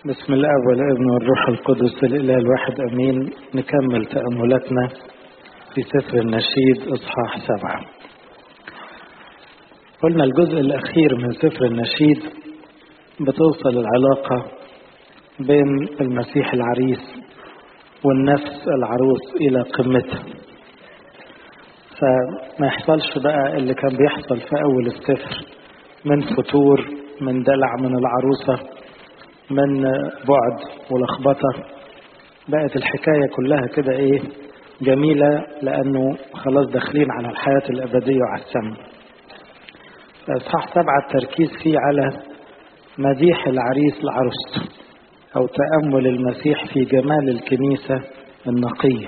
بسم الله والابن والروح القدس الاله الواحد امين نكمل تاملاتنا في سفر النشيد اصحاح سبعه قلنا الجزء الاخير من سفر النشيد بتوصل العلاقه بين المسيح العريس والنفس العروس الى قمتها فما يحصلش بقى اللي كان بيحصل في اول السفر من فتور من دلع من العروسه من بعد ولخبطة بقت الحكاية كلها كده ايه جميلة لأنه خلاص داخلين على الحياة الأبدية وعلى السماء إصحاح سبعة التركيز فيه على مديح العريس لعروسته أو تأمل المسيح في جمال الكنيسة النقية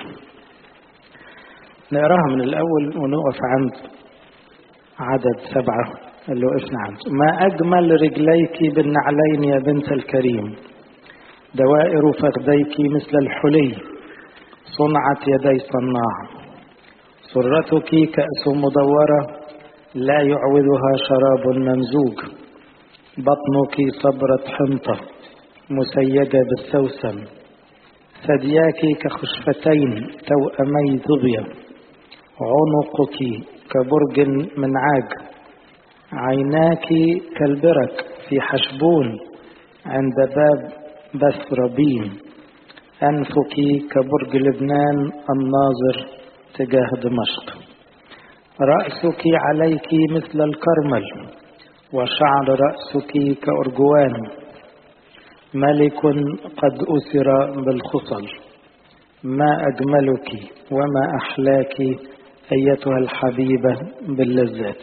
نقراها من الأول ونقف عند عدد سبعة اللي وقفنا عنده ما أجمل رجليك بالنعلين يا بنت الكريم دوائر فخذيك مثل الحلي صنعت يدي صناع سرتك كأس مدورة لا يعوضها شراب ممزوج بطنك صبرة حنطة مسيجة بالسوسن ثدياك كخشفتين توأمي ظبية عنقك كبرج من عاج عيناك كالبرك في حشبون عند باب بسربين أنفك كبرج لبنان الناظر تجاه دمشق رأسك عليك مثل الكرمل وشعر رأسك كأرجوان ملك قد أسر بالخصل ما أجملك وما أحلاك أيتها الحبيبة باللذات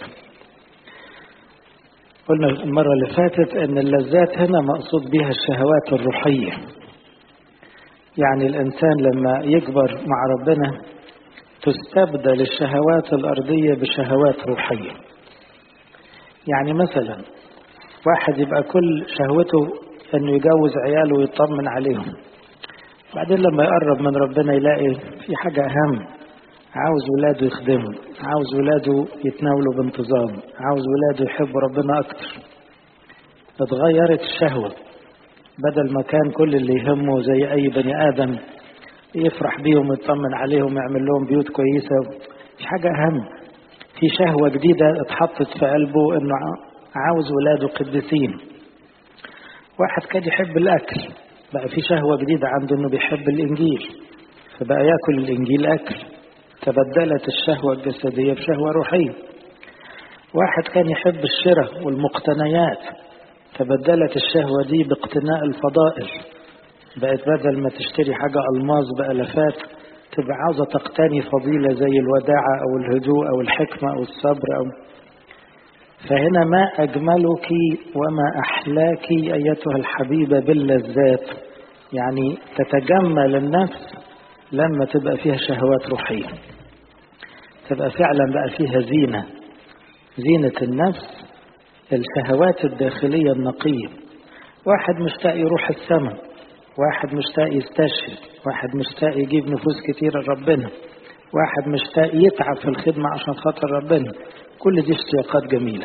قلنا المرة اللي فاتت أن اللذات هنا مقصود بها الشهوات الروحية يعني الإنسان لما يكبر مع ربنا تستبدل الشهوات الأرضية بشهوات روحية يعني مثلا واحد يبقى كل شهوته أنه يجوز عياله ويطمن عليهم بعدين لما يقرب من ربنا يلاقي في حاجة أهم عاوز ولاده يخدموا عاوز ولاده يتناولوا بانتظام عاوز ولاده يحبوا ربنا أكتر اتغيرت الشهوة بدل ما كان كل اللي يهمه زي أي بني آدم يفرح بيهم ويطمن عليهم ويعمل لهم بيوت كويسة في حاجة أهم في شهوة جديدة اتحطت في قلبه إنه عاوز ولاده قديسين واحد كان يحب الأكل بقى في شهوة جديدة عنده إنه بيحب الإنجيل فبقى ياكل الإنجيل أكل تبدلت الشهوة الجسدية بشهوة روحية واحد كان يحب الشراء والمقتنيات تبدلت الشهوة دي باقتناء الفضائل بقت بدل ما تشتري حاجة ألماظ بألفات تبقى عاوزة تقتني فضيلة زي الوداعة أو الهدوء أو الحكمة أو الصبر أو فهنا ما أجملك وما أحلاك أيتها الحبيبة باللذات يعني تتجمل النفس لما تبقى فيها شهوات روحية تبقى فعلا بقى فيها زينة زينة النفس الشهوات الداخلية النقية واحد مشتاق يروح السماء واحد مشتاق يستشهد واحد مشتاق يجيب نفوس كتيرة لربنا واحد مشتاق يتعب في الخدمة عشان خاطر ربنا كل دي اشتياقات جميلة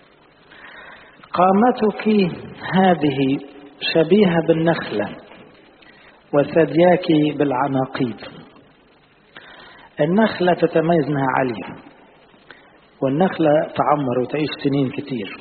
قامتك هذه شبيهة بالنخلة وثدياك بالعناقيد النخلة تتميز انها عالية والنخلة تعمر وتعيش سنين كتير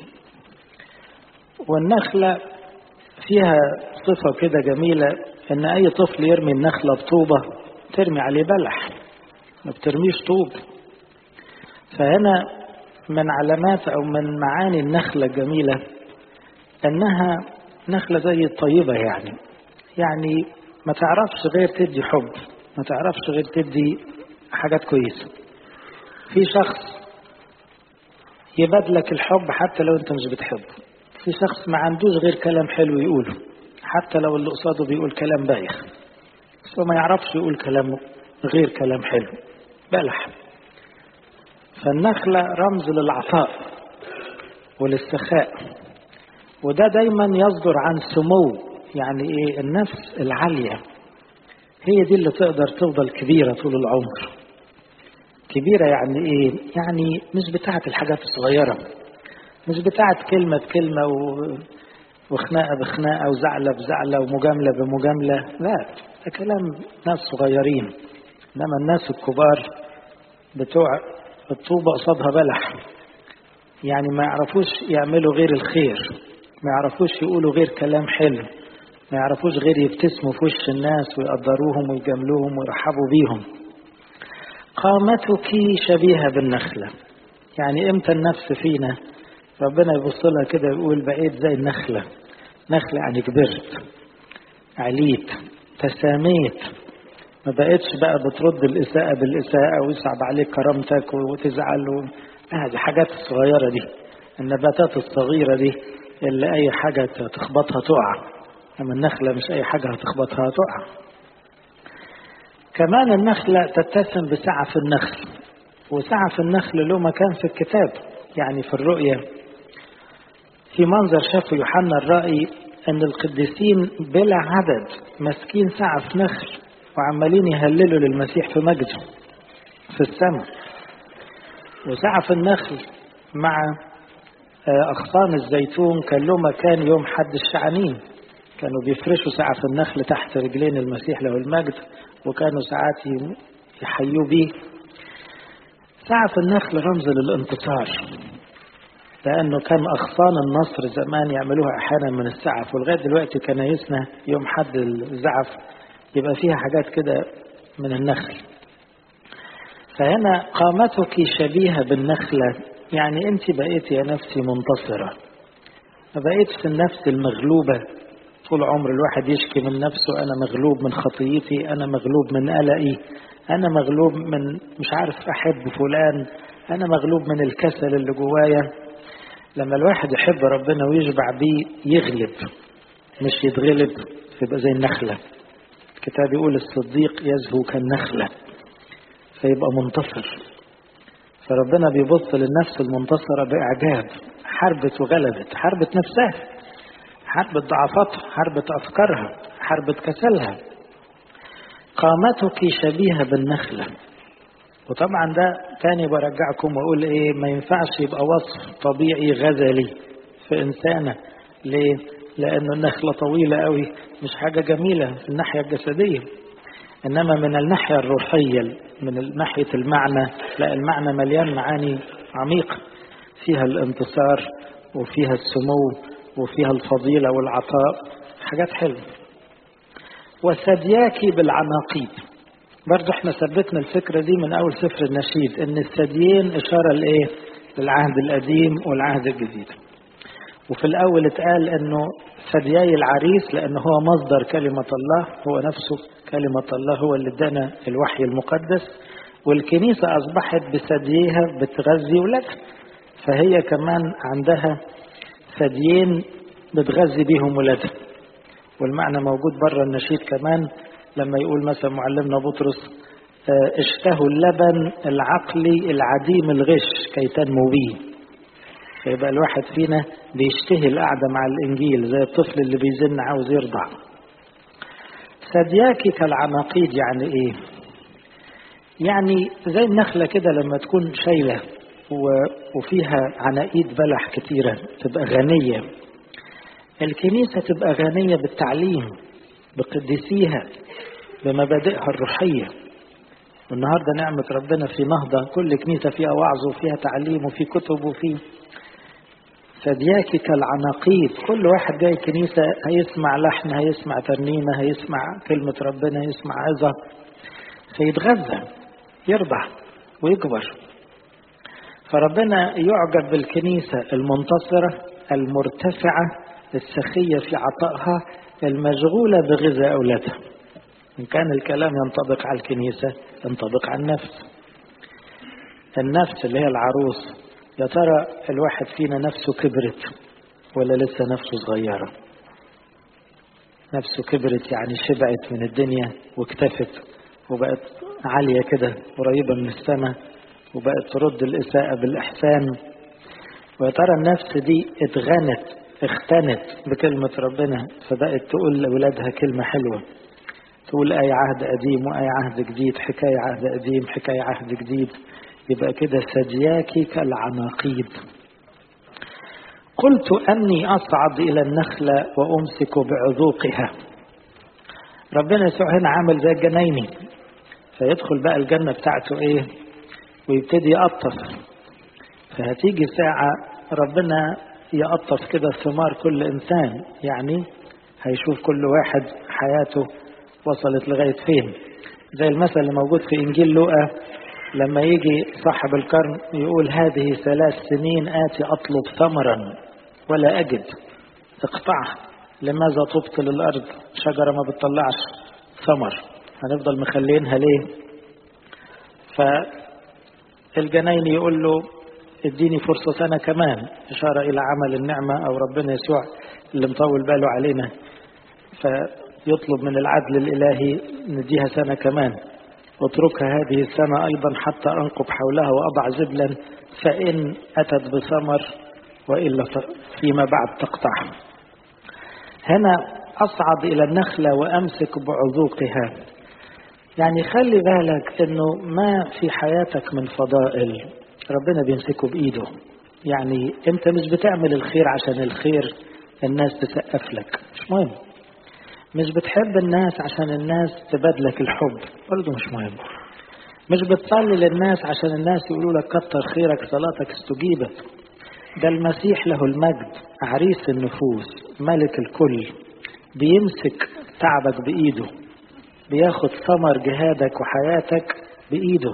والنخلة فيها صفة كده جميلة ان اي طفل يرمي النخلة بطوبة ترمي عليه بلح ما بترميش طوب فهنا من علامات او من معاني النخلة الجميلة انها نخلة زي الطيبة يعني يعني ما تعرفش غير تدي حب ما تعرفش غير تدي حاجات كويسة في شخص يبادلك الحب حتى لو انت مش بتحبه في شخص ما عندوش غير كلام حلو يقوله حتى لو اللي قصاده بيقول كلام بايخ بس هو ما يعرفش يقول كلام غير كلام حلو بلح فالنخلة رمز للعطاء وللسخاء وده دايما يصدر عن سمو يعني ايه النفس العالية هي دي اللي تقدر تفضل كبيرة طول العمر كبيرة يعني ايه يعني مش بتاعت الحاجات الصغيرة مش بتاعت كلمة بكلمة و... وخناقة بخناقة وزعلة بزعلة ومجاملة بمجاملة لا ده كلام ناس صغيرين إنما الناس الكبار بتوع الطوبة قصادها بلح يعني ما يعرفوش يعملوا غير الخير ما يعرفوش يقولوا غير كلام حلو ما يعرفوش غير يبتسموا في وش الناس ويقدروهم ويجاملوهم ويرحبوا بيهم قامتك شبيهة بالنخلة يعني امتى النفس فينا ربنا يبص لها كده يقول بقيت زي النخلة نخلة يعني كبرت عليت تساميت ما بقتش بقى بترد الإساءة بالإساءة ويصعب عليك كرامتك وتزعل و... آه دي حاجات الصغيرة دي النباتات الصغيرة دي اللي أي حاجة تخبطها تقع أما النخلة مش أي حاجة هتخبطها تقع كمان النخلة تتسم بسعف النخل وسعف النخل له مكان في الكتاب يعني في الرؤية في منظر شافه يوحنا الرأي أن القديسين بلا عدد ماسكين سعف نخل وعمالين يهللوا للمسيح في مجده في السماء وسعف النخل مع أغصان الزيتون كان له مكان يوم حد الشعنين كانوا بيفرشوا سعف النخل تحت رجلين المسيح له المجد وكانوا ساعات يحيوا بيه سعف النخل رمز للانتصار لأنه كان أغصان النصر زمان يعملوها أحيانا من السعف ولغاية دلوقتي كنايسنا يوم حد الزعف يبقى فيها حاجات كده من النخل فهنا قامتك شبيهة بالنخلة يعني أنت بقيت يا نفسي منتصرة ما بقيتش النفس المغلوبة طول عمر الواحد يشكي من نفسه أنا مغلوب من خطيتي أنا مغلوب من قلقي أنا مغلوب من مش عارف أحب فلان أنا مغلوب من الكسل اللي جوايا لما الواحد يحب ربنا ويشبع بيه يغلب مش يتغلب يبقى زي النخلة الكتاب يقول الصديق يزهو كالنخلة فيبقى منتصر فربنا بيبص للنفس المنتصرة بإعجاب حربت وغلبت حربت نفسها حربت ضعفاتها حربت أفكارها حربت كسلها قامتك شبيهة بالنخلة وطبعا ده تاني برجعكم واقول ايه ما ينفعش يبقى وصف طبيعي غزلي في انسانه ليه لانه النخله طويله قوي مش حاجه جميله في الناحيه الجسديه انما من الناحيه الروحيه من ناحيه المعنى لا المعنى مليان معاني عميقه فيها الانتصار وفيها السمو وفيها الفضيله والعطاء حاجات حلوه وثدياك بالعناقيد برضه احنا ثبتنا الفكرة دي من أول سفر النشيد إن الثديين إشارة لإيه؟ للعهد القديم والعهد الجديد. وفي الأول اتقال إنه ثدياي العريس لأنه هو مصدر كلمة الله هو نفسه كلمة الله هو اللي ادانا الوحي المقدس والكنيسة أصبحت بثدييها بتغذي ولادها فهي كمان عندها ثديين بتغذي بيهم ولادها والمعنى موجود بره النشيد كمان لما يقول مثلا معلمنا بطرس اشتهوا اللبن العقلي العديم الغش كي تنمو به فيبقى الواحد فينا بيشتهي القعدة مع الإنجيل زي الطفل اللي بيزن عاوز يرضع ثدياكي كالعناقيد يعني إيه يعني زي النخلة كده لما تكون شايلة وفيها عناقيد بلح كتيرة تبقى غنية الكنيسة تبقى غنية بالتعليم بقديسيها بمبادئها الروحية والنهاردة نعمة ربنا في نهضة كل كنيسة فيها وعظ وفيها تعليم وفي كتب وفي فدياكي كالعناقيد كل واحد جاي كنيسة هيسمع لحن هيسمع ترنيمة هيسمع كلمة ربنا هيسمع عظة فيتغذى يربح ويكبر فربنا يعجب بالكنيسة المنتصرة المرتفعة السخية في عطائها المشغولة بغذاء أولادها إن كان الكلام ينطبق على الكنيسة ينطبق على النفس النفس اللي هي العروس يا ترى الواحد فينا نفسه كبرت ولا لسه نفسه صغيرة نفسه كبرت يعني شبعت من الدنيا واكتفت وبقت عالية كده قريبة من السماء وبقت ترد الإساءة بالإحسان ويا ترى النفس دي اتغنت اختنت بكلمة ربنا فبقت تقول لأولادها كلمة حلوة تقول أي عهد قديم وأي عهد جديد حكاية عهد قديم حكاية عهد جديد يبقى كده ثدياكي كالعناقيد قلت أني أصعد إلى النخلة وأمسك بعذوقها ربنا يسوع هنا عامل زي الجنايني فيدخل بقى الجنة بتاعته إيه ويبتدي يقطف فهتيجي ساعة ربنا يقطف كده ثمار كل إنسان يعني هيشوف كل واحد حياته وصلت لغاية فين زي المثل اللي موجود في إنجيل لوقا لما يجي صاحب القرن يقول هذه ثلاث سنين آتي أطلب ثمرا ولا أجد اقطعها لماذا تبطل الأرض شجرة ما بتطلعش ثمر هنفضل مخلينها ليه فالجناين يقول له اديني فرصة سنة كمان إشارة إلى عمل النعمة أو ربنا يسوع اللي مطول باله علينا فيطلب من العدل الإلهي نديها سنة كمان اتركها هذه السنة أيضا حتى أنقب حولها وأضع زبلا فإن أتت بثمر وإلا فيما بعد تقطع هنا أصعد إلى النخلة وأمسك بعذوقها يعني خلي بالك أنه ما في حياتك من فضائل ربنا بيمسكه بإيده يعني أنت مش بتعمل الخير عشان الخير الناس تسقف لك مش مهم مش بتحب الناس عشان الناس تبادلك الحب برضه مش مهم مش بتصلي للناس عشان الناس يقولوا لك كتر خيرك صلاتك استجيبت ده المسيح له المجد عريس النفوس ملك الكل بيمسك تعبك بإيده بياخد ثمر جهادك وحياتك بإيده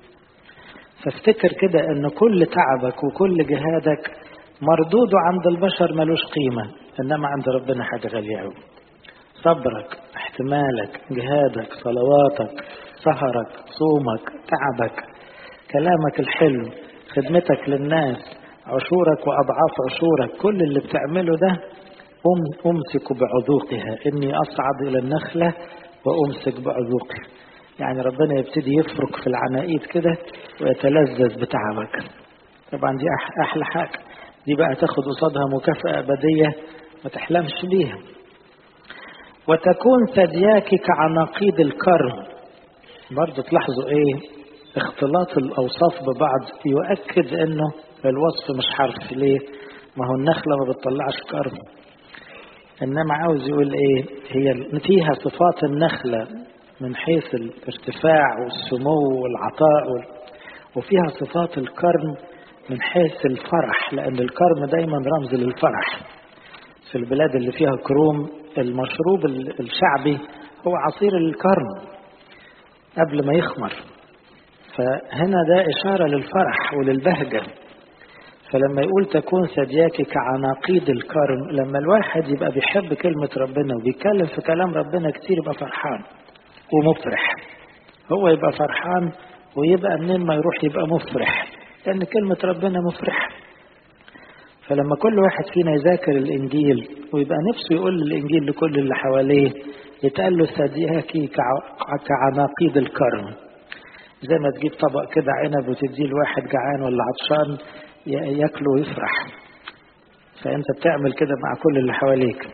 فافتكر كده ان كل تعبك وكل جهادك مردوده عند البشر ملوش قيمة انما عند ربنا حاجة غالية قوي صبرك احتمالك جهادك صلواتك سهرك صومك تعبك كلامك الحلو خدمتك للناس عشورك وأضعاف عشورك كل اللي بتعمله ده أمسك بعذوقها إني أصعد إلى النخلة وأمسك بعذوقها يعني ربنا يبتدي يفرك في العناقيد كده ويتلذذ بتعبك طبعا دي أحلى حاجة دي بقى تاخد قصادها مكافأة أبدية ما تحلمش بيها وتكون ثدياك كعناقيد الكرم برضه تلاحظوا ايه اختلاط الاوصاف ببعض يؤكد انه الوصف مش حرف ليه ما هو النخله ما بتطلعش كرم انما عاوز يقول ايه هي فيها صفات النخله من حيث الارتفاع والسمو والعطاء وال... وفيها صفات الكرم من حيث الفرح لان الكرم دايما رمز للفرح في البلاد اللي فيها كروم المشروب الشعبي هو عصير الكرم قبل ما يخمر فهنا ده إشارة للفرح وللبهجة فلما يقول تكون ثدياك كعناقيد الكرم لما الواحد يبقى بيحب كلمة ربنا وبيتكلم في كلام ربنا كتير يبقى فرحان ومفرح هو يبقى فرحان ويبقى منين ما يروح يبقى مفرح لأن كلمة ربنا مفرحة فلما كل واحد فينا يذاكر الإنجيل ويبقى نفسه يقول الإنجيل لكل اللي حواليه يتقال له ثدياكي كعناقيد الكرم زي ما تجيب طبق كده عنب وتديه لواحد جعان ولا عطشان ياكله ويفرح فأنت بتعمل كده مع كل اللي حواليك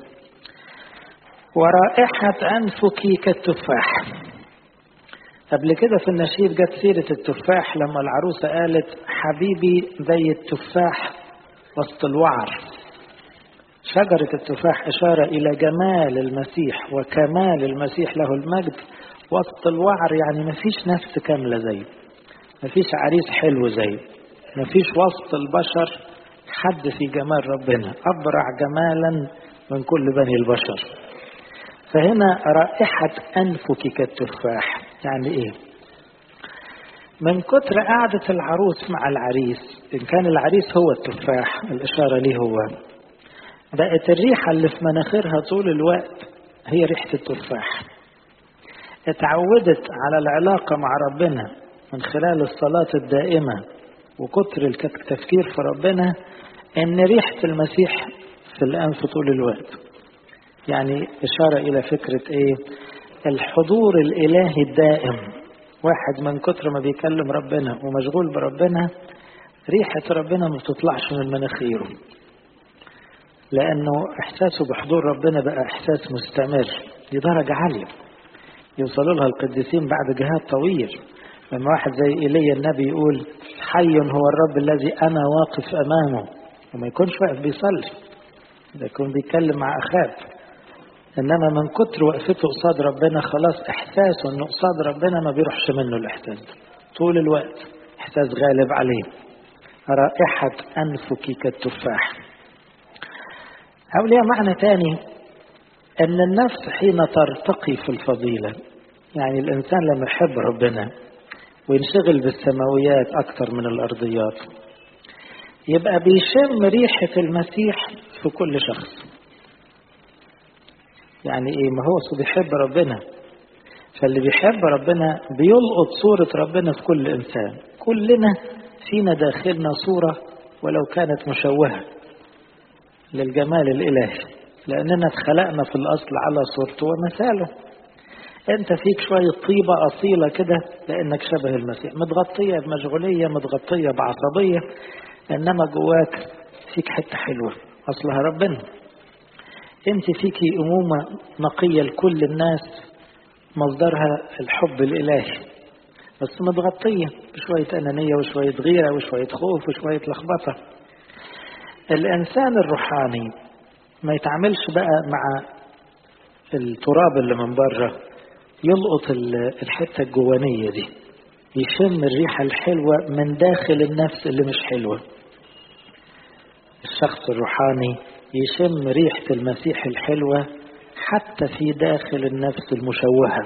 ورائحة أنفك كالتفاح قبل كده في النشيد جت سيرة التفاح لما العروسة قالت حبيبي زي التفاح وسط الوعر شجرة التفاح إشارة إلى جمال المسيح وكمال المسيح له المجد وسط الوعر يعني مفيش نفس كاملة زيه مفيش عريس حلو زيه مفيش وسط البشر حد في جمال ربنا أبرع جمالا من كل بني البشر فهنا رائحة أنفك كالتفاح يعني إيه من كتر قعدة العروس مع العريس إن كان العريس هو التفاح الإشارة ليه هو بقت الريحة اللي في مناخيرها طول الوقت هي ريحة التفاح اتعودت على العلاقة مع ربنا من خلال الصلاة الدائمة وكتر التفكير في ربنا ان ريحة المسيح في الأنف طول الوقت يعني إشارة إلى فكرة إيه الحضور الإلهي الدائم واحد من كتر ما بيكلم ربنا ومشغول بربنا ريحة ربنا ما بتطلعش من مناخيره لأنه إحساسه بحضور ربنا بقى إحساس مستمر دي درجة عالية يوصلوا لها القديسين بعد جهاد طويل لما واحد زي إيليا النبي يقول حي هو الرب الذي أنا واقف أمامه وما يكونش واقف بيصلي ده يكون بيتكلم مع أخاب إنما من كتر وقفته قصاد ربنا خلاص إحساسه إنه قصاد ربنا ما بيروحش منه الإحساس ده طول الوقت إحساس غالب عليه رائحة أنفك كالتفاح أو ليها معنى تاني أن النفس حين ترتقي في الفضيلة يعني الإنسان لما يحب ربنا وينشغل بالسماويات أكثر من الأرضيات يبقى بيشم ريحة المسيح في كل شخص يعني إيه ما هو بيحب ربنا فاللي بيحب ربنا بيلقط صورة ربنا في كل إنسان كلنا فينا داخلنا صورة ولو كانت مشوهة للجمال الإلهي لأننا اتخلقنا في الأصل على صورته ومثاله أنت فيك شوية طيبة أصيلة كده لأنك شبه المسيح متغطية بمشغولية متغطية بعصبية إنما جواك فيك حتة حلوة أصلها ربنا أنت فيكي أمومة نقية لكل الناس مصدرها الحب الإلهي بس متغطية بشوية أنانية وشوية غيرة وشوية خوف وشوية لخبطة الإنسان الروحاني ما يتعاملش بقى مع التراب اللي من بره يلقط الحتة الجوانية دي يشم الريحة الحلوة من داخل النفس اللي مش حلوة الشخص الروحاني يشم ريحة المسيح الحلوة حتى في داخل النفس المشوهة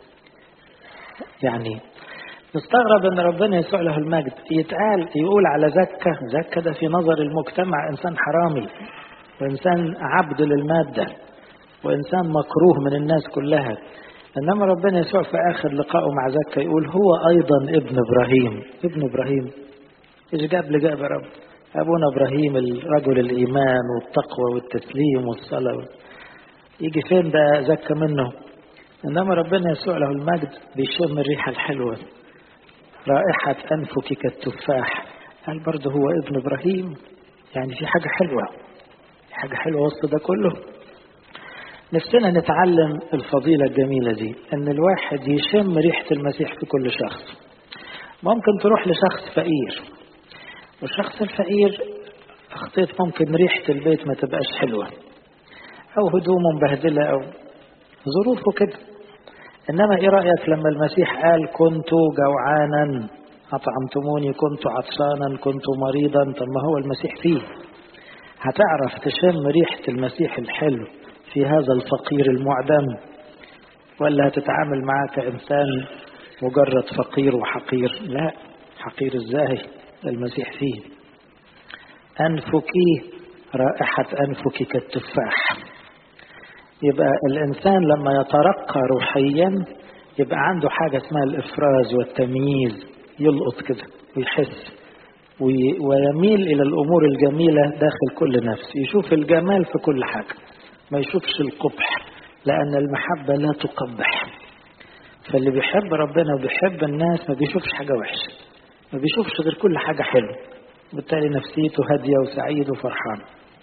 يعني نستغرب ان ربنا يسوع له المجد يتقال يقول على زكة زكة ده في نظر المجتمع انسان حرامي وانسان عبد للمادة وانسان مكروه من الناس كلها انما ربنا يسوع في اخر لقائه مع زكا يقول هو ايضا ابن ابراهيم ابن ابراهيم ايش جاب لي جاب يا رب ابونا ابراهيم الرجل الايمان والتقوى والتسليم والصلاه يجي فين ده زكى منه انما ربنا يسوع له المجد بيشم الريحه الحلوه رائحه انفك كالتفاح قال برضه هو ابن ابراهيم يعني في حاجه حلوه في حاجه حلوه وسط ده كله نفسنا نتعلم الفضيلة الجميلة دي ان الواحد يشم ريحة المسيح في كل شخص ممكن تروح لشخص فقير والشخص الفقير اخطيت ممكن ريحة البيت ما تبقاش حلوة او هدومه مبهدلة او ظروفه كده انما ايه رأيك لما المسيح قال كنت جوعانا اطعمتموني كنت عطشانا كنت مريضا طب ما هو المسيح فيه هتعرف تشم ريحة المسيح الحلو في هذا الفقير المعدم ولا هتتعامل معاه كإنسان مجرد فقير وحقير لا حقير ازاي المسيح فيه أنفك رائحة أنفك كالتفاح يبقى الإنسان لما يترقى روحيا يبقى عنده حاجة اسمها الإفراز والتمييز يلقط كده ويحس ويميل إلى الأمور الجميلة داخل كل نفس يشوف الجمال في كل حاجة ما يشوفش القبح لأن المحبة لا تقبح فاللي بيحب ربنا وبيحب الناس ما بيشوفش حاجة وحشة ما بيشوفش غير كل حاجة حلوة بالتالي نفسيته هادية وسعيد وفرحان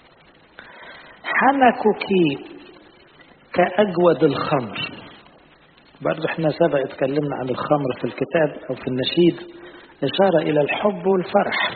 حنكك كأجود الخمر برضو احنا سبق اتكلمنا عن الخمر في الكتاب أو في النشيد إشارة إلى الحب والفرح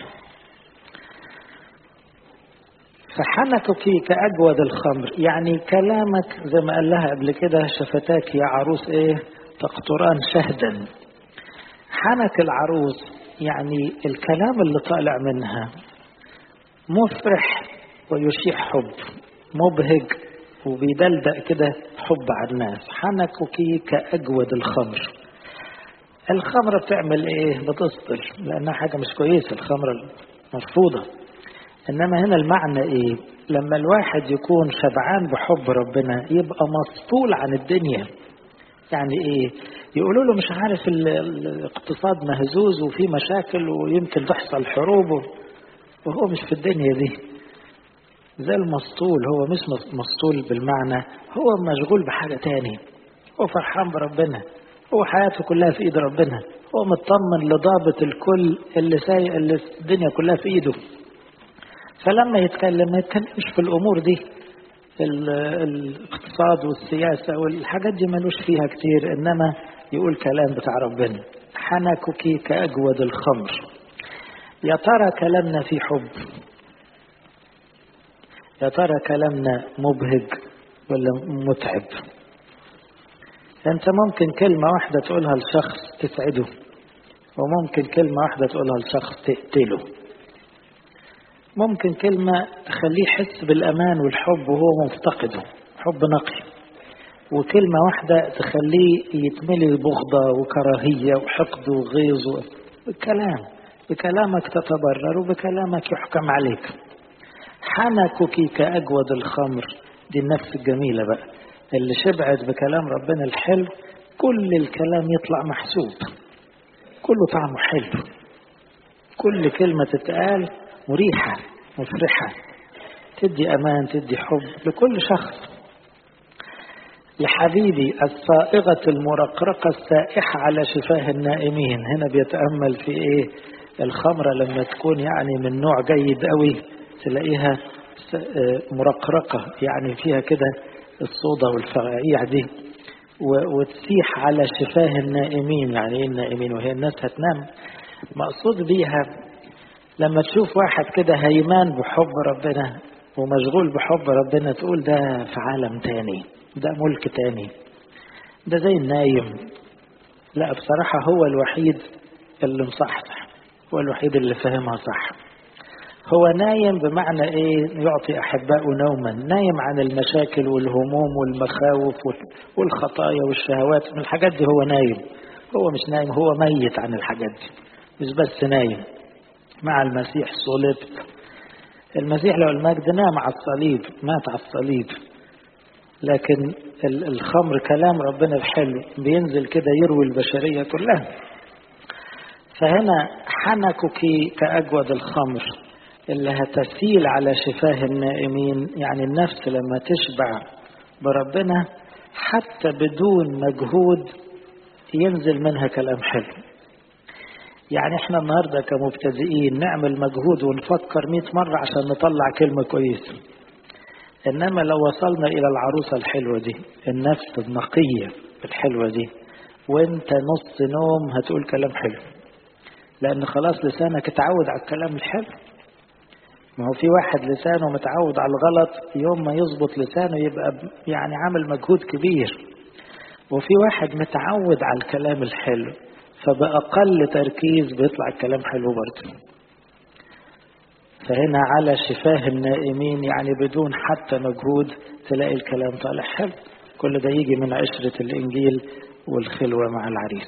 فحنكك كأجود الخمر يعني كلامك زي ما قال لها قبل كده شفتاك يا عروس ايه تقطران شهدا حنك العروس يعني الكلام اللي طالع منها مفرح ويشيع حب مبهج وبيدلدق كده حب على الناس حنكك كأجود الخمر الخمرة بتعمل ايه بتسطل لانها حاجة مش كويسة الخمرة مرفوضة انما هنا المعنى ايه لما الواحد يكون شبعان بحب ربنا يبقى مسطول عن الدنيا يعني ايه يقولوا له مش عارف الاقتصاد مهزوز وفي مشاكل ويمكن تحصل حروب وهو مش في الدنيا دي زي المسطول هو مش مسطول بالمعنى هو مشغول بحاجة تاني هو فرحان بربنا هو حياته كلها في ايد ربنا هو مطمن لضابط الكل اللي سايق اللي الدنيا كلها في ايده فلما يتكلم ما يتكلمش في الامور دي الاقتصاد والسياسه والحاجات دي ملوش فيها كتير انما يقول كلام بتاع ربنا حنكك كاجود الخمر يا ترى كلامنا في حب يا ترى كلامنا مبهج ولا متعب انت ممكن كلمة واحدة تقولها لشخص تسعده وممكن كلمة واحدة تقولها لشخص تقتله ممكن كلمة تخليه يحس بالأمان والحب وهو مفتقده حب نقي وكلمة واحدة تخليه يتملي بغضة وكراهية وحقد وغيظ بالكلام بكلامك تتضرر وبكلامك يحكم عليك حنكك كأجود الخمر دي النفس الجميلة بقى اللي شبعت بكلام ربنا الحلو كل الكلام يطلع محسوب كله طعمه حلو كل كلمة تتقال مريحة مفرحة تدي أمان تدي حب لكل شخص لحبيبي الصائغة المرقرقة السائحة على شفاه النائمين هنا بيتأمل في إيه الخمرة لما تكون يعني من نوع جيد قوي تلاقيها مرقرقة يعني فيها كده الصودا والفقاقيع دي وتسيح على شفاه النائمين يعني ايه النائمين وهي الناس هتنام مقصود بيها لما تشوف واحد كده هيمان بحب ربنا ومشغول بحب ربنا تقول ده في عالم تاني ده ملك تاني ده زي النايم لا بصراحة هو الوحيد اللي مصحصح هو الوحيد اللي فاهمها صح هو نايم بمعنى ايه يعطي احبائه نوما نايم عن المشاكل والهموم والمخاوف والخطايا والشهوات من الحاجات دي هو نايم هو مش نايم هو ميت عن الحاجات دي مش بس نايم مع المسيح صلبت المسيح لو المجد نام على الصليب مات على الصليب لكن الخمر كلام ربنا الحلو بينزل كده يروي البشرية كلها فهنا حنكك كأجود الخمر اللي هتسيل على شفاه النائمين يعني النفس لما تشبع بربنا حتى بدون مجهود ينزل منها كلام حلو يعني احنا النهارده كمبتدئين نعمل مجهود ونفكر مئة مرة عشان نطلع كلمة كويسة انما لو وصلنا الى العروسة الحلوة دي النفس النقية الحلوة دي وانت نص نوم هتقول كلام حلو لان خلاص لسانك اتعود على الكلام الحلو ما هو في واحد لسانه متعود على الغلط يوم ما يظبط لسانه يبقى يعني عامل مجهود كبير وفي واحد متعود على الكلام الحلو فبأقل تركيز بيطلع الكلام حلو برضه فهنا على شفاه النائمين يعني بدون حتى مجهود تلاقي الكلام طالع حلو كل ده يجي من عشرة الإنجيل والخلوة مع العريس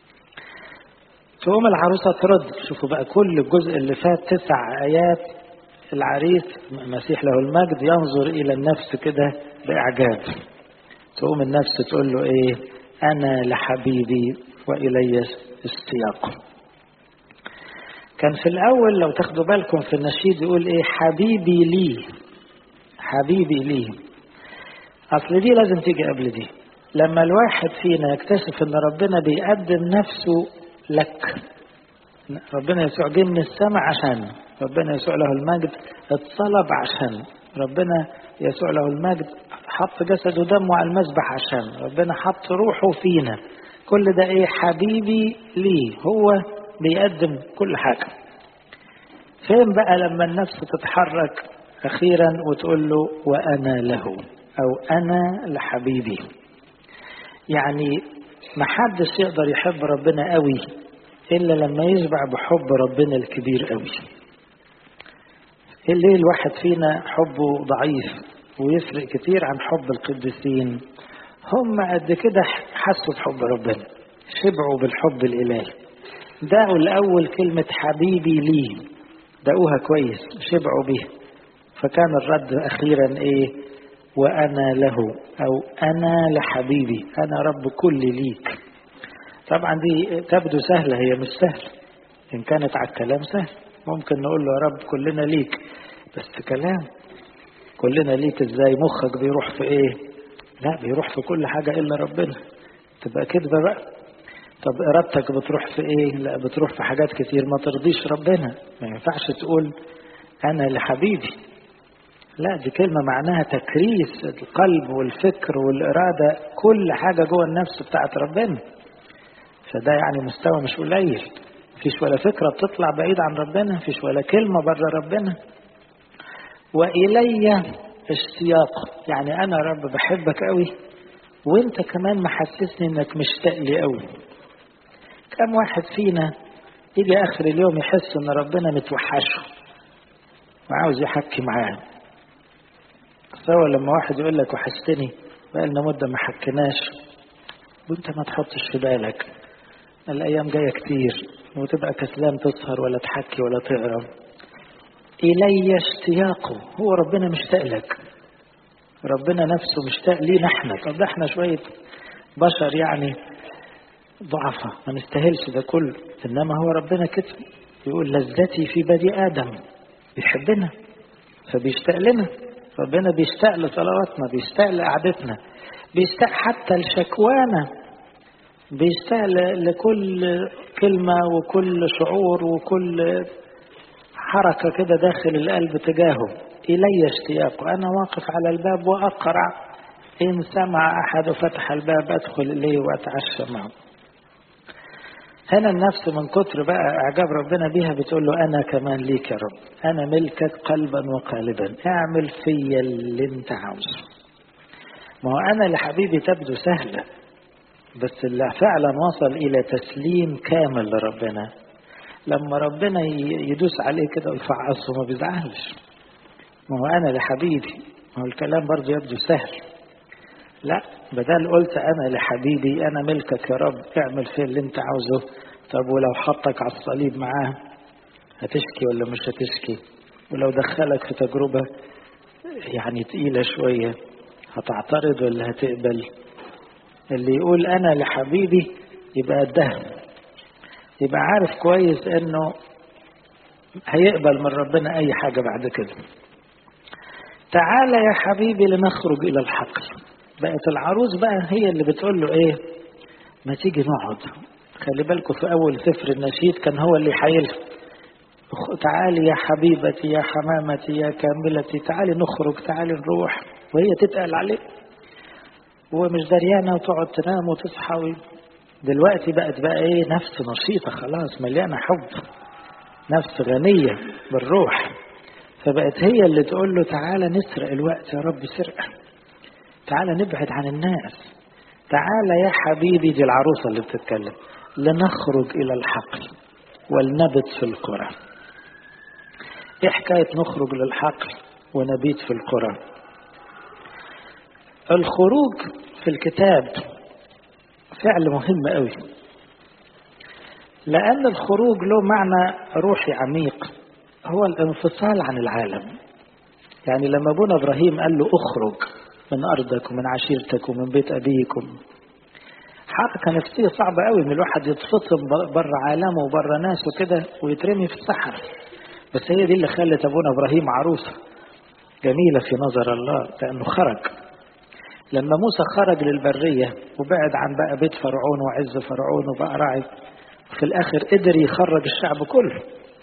تقوم العروسة ترد شوفوا بقى كل الجزء اللي فات تسع آيات العريس المسيح له المجد ينظر إلى النفس كده بإعجاب تقوم النفس تقول له إيه أنا لحبيبي وإلي السياق كان في الأول لو تاخدوا بالكم في النشيد يقول إيه حبيبي لي حبيبي لي أصل دي لازم تيجي قبل دي لما الواحد فينا يكتشف ان ربنا بيقدم نفسه لك ربنا يسوع جه من السماء عشان ربنا يسوع له المجد اتصلب عشان ربنا يسوع له المجد حط جسده ودمه على المذبح عشان ربنا حط روحه فينا كل ده ايه حبيبي ليه هو بيقدم كل حاجة فين بقى لما النفس تتحرك أخيرا وتقول له وأنا له أو أنا لحبيبي يعني محدش يقدر يحب ربنا قوي إلا لما يشبع بحب ربنا الكبير قوي ليه الواحد فينا حبه ضعيف ويفرق كتير عن حب القديسين هم قد كده حسوا بحب ربنا شبعوا بالحب الإلهي دعوا الأول كلمة حبيبي لي دقوها كويس شبعوا بيها فكان الرد أخيرا إيه وأنا له أو أنا لحبيبي أنا رب كل ليك طبعا دي تبدو سهلة هي مش سهلة إن كانت على الكلام سهل ممكن نقول له يا رب كلنا ليك بس كلام كلنا ليك ازاي مخك بيروح في ايه لا بيروح في كل حاجة إلا ربنا تبقى كذبة بقى طب إرادتك بتروح في إيه لا بتروح في حاجات كتير ما ترضيش ربنا ما ينفعش تقول أنا لحبيبي لا دي كلمة معناها تكريس القلب والفكر والإرادة كل حاجة جوه النفس بتاعت ربنا فده يعني مستوى مش قليل مفيش ولا فكرة بتطلع بعيد عن ربنا مفيش ولا كلمة بره ربنا وإلي اشتياق يعني أنا رب بحبك قوي وانت كمان محسسني انك مشتاق لي قوي كم واحد فينا يجي اخر اليوم يحس ان ربنا متوحشه وعاوز يحكي معاه سوا لما واحد يقول لك وحشتني بقالنا مدة ما حكيناش وانت ما تحطش في بالك الايام جاية كتير وتبقى كسلان تسهر ولا تحكي ولا تقرا الي اشتياقه هو ربنا مشتاق لك ربنا نفسه مشتاق لينا احنا طب احنا شوية بشر يعني ضعفة ما نستاهلش ده كله انما هو ربنا كده يقول لذتي في بني ادم بيحبنا فبيشتاق لنا ربنا بيشتاق لصلواتنا بيشتاق لقعدتنا بيشتاق حتى لشكوانا بيشتاق لكل كلمة وكل شعور وكل حركة كده داخل القلب تجاهه إلي اشتياق أنا واقف على الباب وأقرع إن سمع أحد فتح الباب أدخل إليه وأتعشى معه هنا النفس من كتر بقى إعجاب ربنا بيها بتقول له أنا كمان ليك يا رب أنا ملكك قلبا وقالبا اعمل فيا اللي أنت عاوزه ما هو أنا لحبيبي تبدو سهلة بس اللي فعلا وصل إلى تسليم كامل لربنا لما ربنا يدوس عليه كده ويفعصه ما بيزعلش ما هو أنا لحبيبي ما هو الكلام برضه يبدو سهل لا بدل قلت أنا لحبيبي أنا ملكك يا رب اعمل فيه اللي أنت عاوزه طب ولو حطك على الصليب معاه هتشكي ولا مش هتشكي ولو دخلك في تجربة يعني تقيلة شوية هتعترض ولا هتقبل اللي يقول أنا لحبيبي يبقى الدهم يبقى عارف كويس انه هيقبل من ربنا اي حاجة بعد كده تعالى يا حبيبي لنخرج الى الحقل بقت العروس بقى هي اللي بتقول له ايه ما تيجي نقعد خلي بالكم في اول سفر النشيد كان هو اللي حايلها تعالي يا حبيبتي يا حمامتي يا كاملتي تعالي نخرج تعالي نروح وهي تتقل عليه ومش دريانه وتقعد تنام وتصحى و... دلوقتي بقت بقى ايه نفس نشيطه خلاص مليانه حب نفس غنيه بالروح فبقت هي اللي تقول له تعالى نسرق الوقت يا رب سرقه تعالى نبعد عن الناس تعالى يا حبيبي دي العروسه اللي بتتكلم لنخرج الى الحقل ولنبت في القرى ايه حكايه نخرج للحقل ونبيت في القرى الخروج في الكتاب فعل مهم قوي لأن الخروج له معنى روحي عميق هو الانفصال عن العالم يعني لما ابونا ابراهيم قال له اخرج من ارضك ومن عشيرتك ومن بيت ابيكم حركه نفسيه صعبه قوي ان الواحد يتفصل بره عالمه وبره ناسه كده ويترمي في الصحراء بس هي دي اللي خلت ابونا ابراهيم عروسه جميله في نظر الله لانه خرج لما موسى خرج للبرية وبعد عن بقى بيت فرعون وعز فرعون وبقى راعي في الآخر قدر يخرج الشعب كله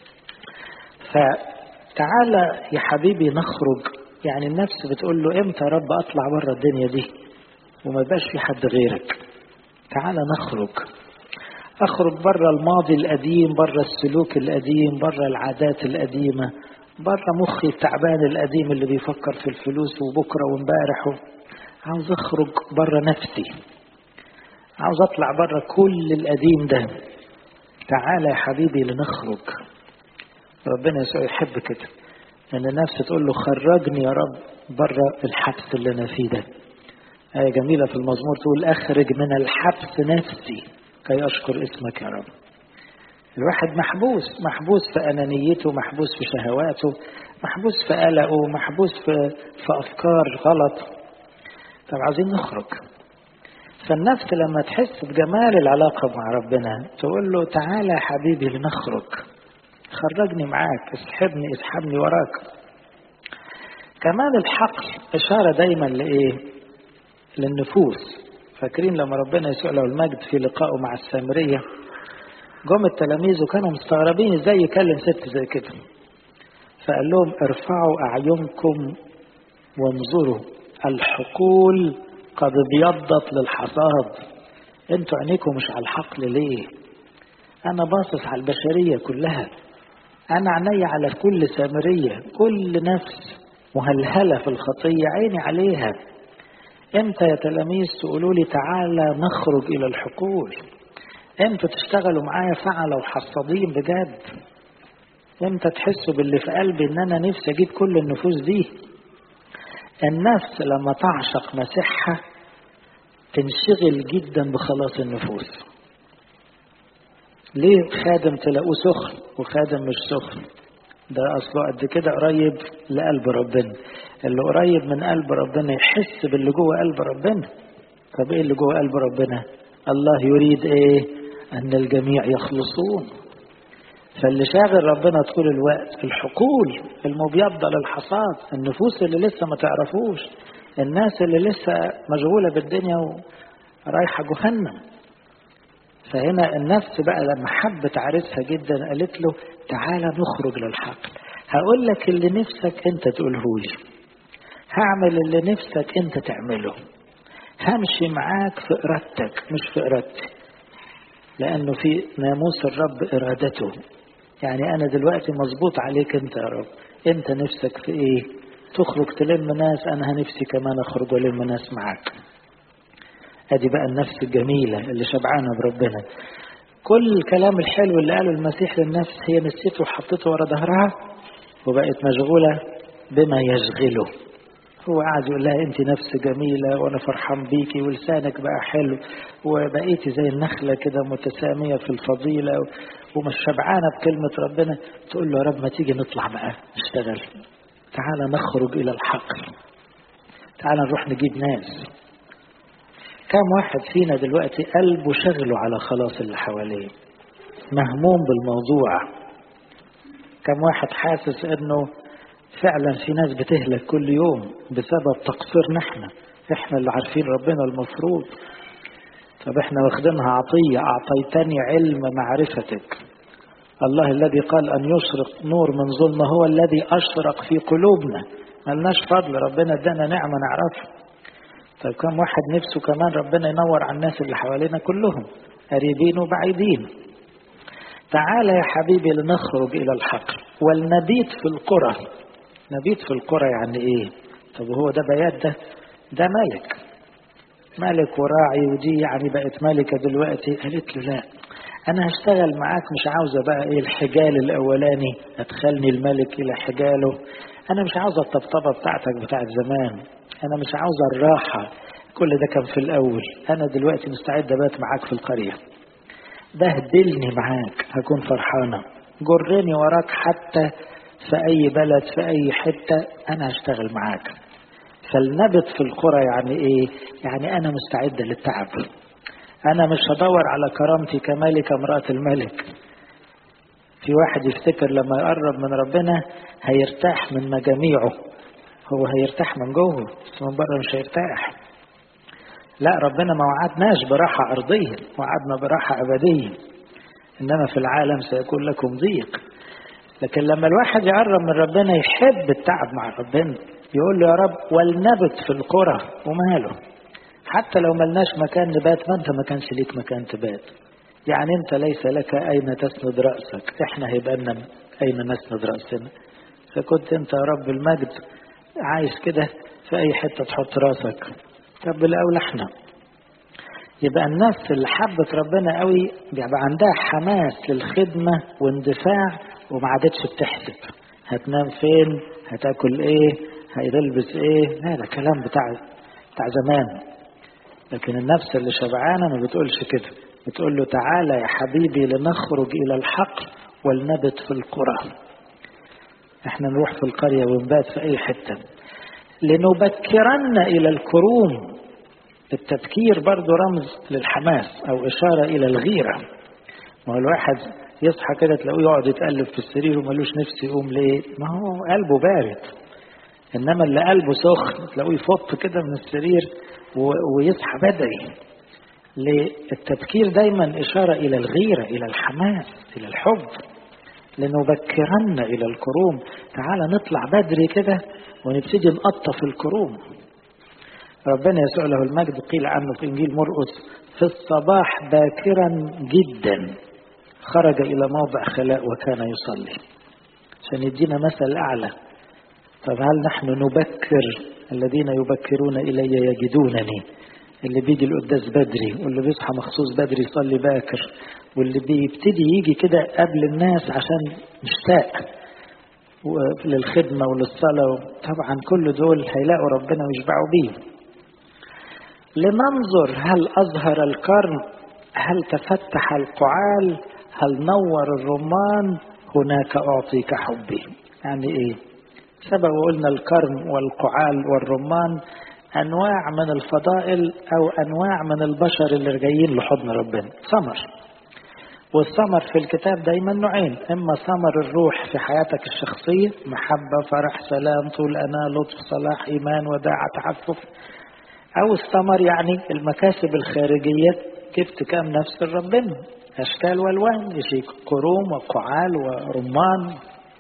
فتعالى يا حبيبي نخرج يعني النفس بتقول له امتى يا رب اطلع بره الدنيا دي وما يبقاش في حد غيرك تعالى نخرج اخرج بره الماضي القديم بره السلوك القديم بره العادات القديمه بره مخي التعبان القديم اللي بيفكر في الفلوس وبكره وامبارح عاوز اخرج بره نفسي عاوز اطلع بره كل القديم ده تعالى يا حبيبي لنخرج ربنا يسوع يحب كده ان النفس تقول له خرجني يا رب بره الحبس اللي انا فيه ده آية جميلة في المزمور تقول أخرج من الحبس نفسي كي أشكر اسمك يا رب الواحد محبوس محبوس في أنانيته محبوس في شهواته محبوس في قلقه محبوس في, في أفكار غلط طب عايزين نخرج فالنفس لما تحس بجمال العلاقة مع ربنا تقول له تعالى يا حبيبي لنخرج خرجني معاك اسحبني اسحبني وراك كمان الحقل إشارة دايما لإيه للنفوس فاكرين لما ربنا يسوع له المجد في لقائه مع السامرية جم التلاميذ وكانوا مستغربين ازاي يكلم ست زي كده فقال لهم ارفعوا أعينكم وانظروا الحقول قد ابيضت للحصاد انتوا عينيكم مش على الحقل ليه انا باصص على البشرية كلها انا عيني على كل سامرية كل نفس مهلهلة في الخطية عيني عليها امتى يا تلاميذ تقولوا لي تعالى نخرج إلى الحقول امتى تشتغلوا معايا فعلة وحصادين بجد امتى تحسوا باللي في قلبي ان انا نفسي اجيب كل النفوس دي النفس لما تعشق مسيحها تنشغل جدا بخلاص النفوس ليه خادم تلاقوه سخن وخادم مش سخن ده اصله قد كده قريب لقلب ربنا اللي قريب من قلب ربنا يحس باللي جوه قلب ربنا طب ايه اللي جوه قلب ربنا الله يريد ايه ان الجميع يخلصون فاللي شاغل ربنا طول الوقت الحقول المبيضة للحصاد النفوس اللي لسه ما تعرفوش الناس اللي لسه مشغولة بالدنيا ورايحة جهنم فهنا النفس بقى لما حبت عريسها جدا قالت له تعالى نخرج للحقل هقول لك اللي نفسك انت تقوله لي هعمل اللي نفسك انت تعمله همشي معاك في ارادتك مش في ارادتي لانه في ناموس الرب ارادته يعني انا دلوقتي مظبوط عليك انت يا رب انت نفسك في ايه تخرج تلم ناس انا نفسي كمان اخرج والم ناس معاك ادي بقى النفس الجميله اللي شبعانه بربنا كل الكلام الحلو اللي قاله المسيح للنفس هي نسيته وحطته ورا ظهرها وبقت مشغوله بما يشغله هو قاعد يقول لها انت نفس جميله وانا فرحان بيكي ولسانك بقى حلو وبقيتي زي النخله كده متساميه في الفضيله ومش شبعانه بكلمه ربنا تقول له يا رب ما تيجي نطلع بقى نشتغل تعالى نخرج الى الحقل تعالى نروح نجيب ناس كم واحد فينا دلوقتي قلبه شغله على خلاص اللي حواليه مهموم بالموضوع كم واحد حاسس انه فعلا في ناس بتهلك كل يوم بسبب تقصيرنا احنا احنا اللي عارفين ربنا المفروض طب احنا واخدينها عطية اعطيتني علم معرفتك الله الذي قال ان يشرق نور من ظلمة هو الذي اشرق في قلوبنا ملناش فضل ربنا ادانا نعمة نعرفها طيب كم واحد نفسه كمان ربنا ينور على الناس اللي حوالينا كلهم قريبين وبعيدين تعال يا حبيبي لنخرج الى الحقل ولنبيت في القرى نبيت في القرى يعني ايه طب هو ده بيات ده ده ملك ملك وراعي ودي يعني بقت ملكة دلوقتي قالت له لا انا هشتغل معاك مش عاوزة بقى ايه الحجال الاولاني ادخلني الملك الى حجاله انا مش عاوزة الطبطبة بتاعتك بتاعت زمان انا مش عاوزة الراحة كل ده كان في الاول انا دلوقتي مستعد ابات معاك في القرية بهدلني معاك هكون فرحانة جرني وراك حتى في أي بلد في أي حتة أنا هشتغل معاك فلنبت في القرى يعني إيه يعني أنا مستعدة للتعب أنا مش هدور على كرامتي كملكة امرأة الملك في واحد يفتكر لما يقرب من ربنا هيرتاح من مجاميعه هو هيرتاح من جوه بس من بره مش هيرتاح لا ربنا ما وعدناش براحة أرضية وعدنا براحة أبدية إنما في العالم سيكون لكم ضيق لكن لما الواحد يقرب من ربنا يحب التعب مع ربنا يقول له يا رب ولنبت في القرى وماله حتى لو ملناش مكان نبات ما انت ما كانش ليك مكان تبات يعني انت ليس لك اين تسند راسك احنا هيبقى لنا اين نسند راسنا فكنت انت يا رب المجد عايز كده في اي حته تحط راسك طب الاولى احنا يبقى النفس اللي حبت ربنا قوي بيبقى عندها حماس للخدمه واندفاع وما عادتش بتحسب هتنام فين هتاكل ايه هتلبس ايه لا ده كلام بتاع بتاع زمان لكن النفس اللي شبعانه ما بتقولش كده بتقول له تعالى يا حبيبي لنخرج الى الحقل ولنبت في القرى احنا نروح في القريه ونبات في اي حته لنبكرن الى الكروم التبكير برضو رمز للحماس او اشاره الى الغيره ما هو الواحد يصحى كده تلاقيه يقعد يتقلب في السرير وملوش نفس يقوم ليه ما هو قلبه بارد انما اللي قلبه سخن تلاقيه يفط كده من السرير ويصحى بدري للتبكير دايما إشارة إلى الغيرة إلى الحماس إلى الحب لنبكرن إلى الكروم تعالى نطلع بدري كده ونبتدي نقطف الكروم ربنا يسوع له المجد قيل عنه في إنجيل مرقس في الصباح باكرا جدا خرج إلى موضع خلاء وكان يصلي عشان يدينا مثل أعلى طب هل نحن نبكر الذين يبكرون إلي يجدونني اللي بيجي القداس بدري واللي بيصحى مخصوص بدري يصلي باكر واللي بيبتدي يجي كده قبل الناس عشان مشتاق للخدمة وللصلاة طبعا كل دول هيلاقوا ربنا ويشبعوا بيه لننظر هل أظهر القرن هل تفتح القعال هل نور الرمان هناك أعطيك حبي يعني إيه سبق وقلنا الكرم والقعال والرمان أنواع من الفضائل أو أنواع من البشر اللي جايين لحضن ربنا ثمر والثمر في الكتاب دايما نوعين إما ثمر الروح في حياتك الشخصية محبة فرح سلام طول أنا لطف صلاح إيمان وداعة تعفف أو الثمر يعني المكاسب الخارجية جبت كام نفس ربنا أشكال والوان يجي كروم وقعال ورمان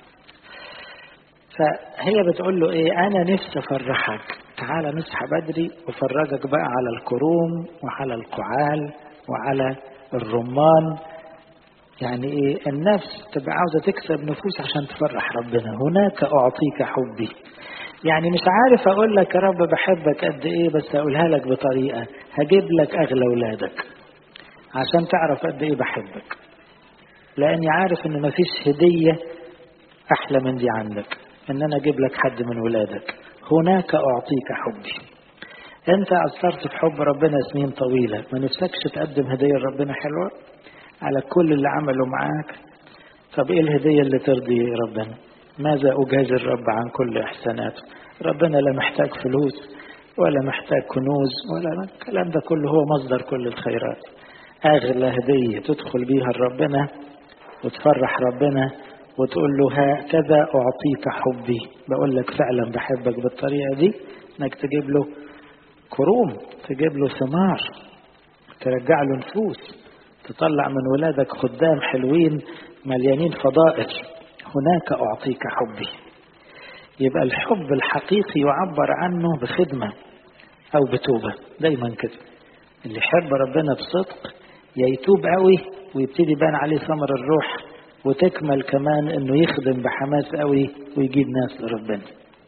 فهي بتقول له إيه أنا نفسي أفرحك تعال نصحى بدري وفرجك بقى على الكروم وعلى القعال وعلى الرمان يعني ايه النفس تبقى عاوزه تكسب نفوس عشان تفرح ربنا هناك اعطيك حبي يعني مش عارف اقول لك يا رب بحبك قد ايه بس اقولها لك بطريقه هجيب لك اغلى اولادك عشان تعرف قد ايه بحبك لاني عارف ان مفيش هديه احلى من دي عندك ان انا اجيب لك حد من ولادك هناك اعطيك حبي انت اثرت في حب ربنا سنين طويله ما نفسكش تقدم هديه لربنا حلوه على كل اللي عمله معاك طب ايه الهديه اللي ترضي ربنا ماذا اجازي الرب عن كل احساناته ربنا لا محتاج فلوس ولا محتاج كنوز ولا الكلام ده كله هو مصدر كل الخيرات اغلى هديه تدخل بيها لربنا وتفرح ربنا وتقول له هكذا اعطيك حبي بقول لك فعلا بحبك بالطريقه دي انك تجيب له كروم تجيب له ثمار ترجع له نفوس تطلع من ولادك خدام حلوين مليانين فضائل هناك أعطيك حبي يبقى الحب الحقيقي يعبر عنه بخدمة أو بتوبة دايما كده اللي يحب ربنا بصدق يا يتوب قوي ويبتدي يبان عليه ثمر الروح وتكمل كمان انه يخدم بحماس قوي ويجيب ناس لربنا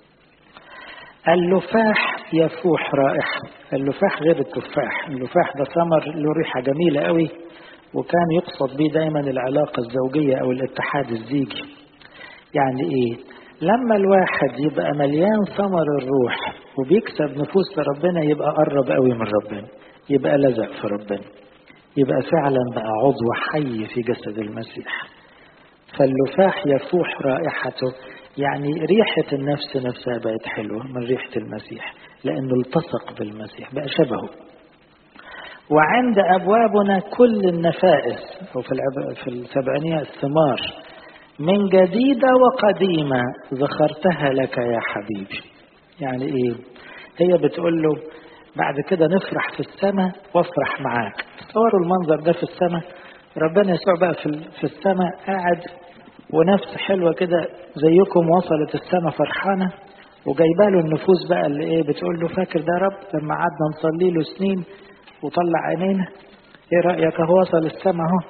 اللفاح يفوح رائحة اللفاح غير التفاح اللفاح ده ثمر له ريحة جميلة قوي وكان يقصد به دايما العلاقة الزوجية أو الاتحاد الزيجي يعني إيه لما الواحد يبقى مليان ثمر الروح وبيكسب نفوس لربنا يبقى قرب قوي من ربنا يبقى لزق في ربنا يبقى فعلا بقى عضو حي في جسد المسيح فاللفاح يفوح رائحته يعني ريحة النفس نفسها بقت حلوة من ريحة المسيح لأنه التصق بالمسيح بقى شبهه وعند أبوابنا كل النفائس وفي في السبعينية الثمار من جديدة وقديمة ذخرتها لك يا حبيبي يعني إيه هي بتقول له بعد كده نفرح في السماء وافرح معاك تصوروا المنظر ده في السماء ربنا يسوع بقى في, في السماء قاعد ونفس حلوة كده زيكم وصلت السماء فرحانة وجايبه له النفوس بقى اللي ايه بتقول له فاكر ده رب لما قعدنا نصلي له سنين وطلع عينينا ايه رأيك اهو وصل السماء اهو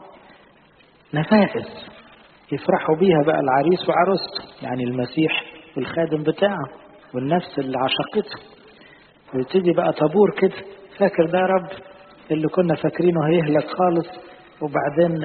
نفائس يفرحوا بيها بقى العريس وعروسته يعني المسيح والخادم بتاعه والنفس اللي عشقته ويبتدي بقى طابور كده فاكر ده رب اللي كنا فاكرينه هيهلك خالص وبعدين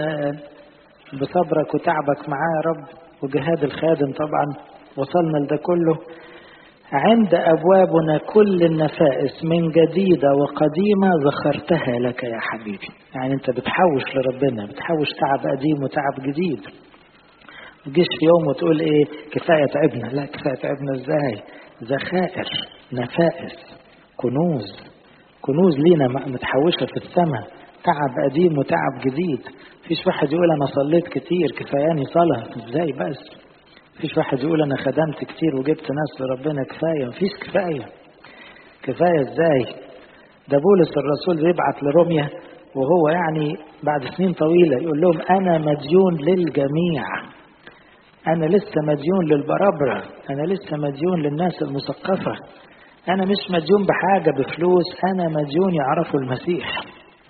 بصبرك وتعبك معاه يا رب وجهاد الخادم طبعا وصلنا لده كله عند أبوابنا كل النفائس من جديدة وقديمة ذخرتها لك يا حبيبي يعني أنت بتحوش لربنا بتحوش تعب قديم وتعب جديد تجيش في يوم وتقول إيه كفاية تعبنا لا كفاية تعبنا إزاي ذخائر نفائس كنوز كنوز لينا متحوشة في السماء تعب قديم وتعب جديد فيش واحد يقول أنا صليت كتير كفاياني صلاة إزاي بس فيش واحد يقول أنا خدمت كتير وجبت ناس لربنا كفاية مفيش كفاية كفاية إزاي ده بولس الرسول بيبعت لروميا وهو يعني بعد سنين طويلة يقول لهم أنا مديون للجميع أنا لسه مديون للبرابرة أنا لسه مديون للناس المثقفة أنا مش مديون بحاجة بفلوس أنا مديون يعرفوا المسيح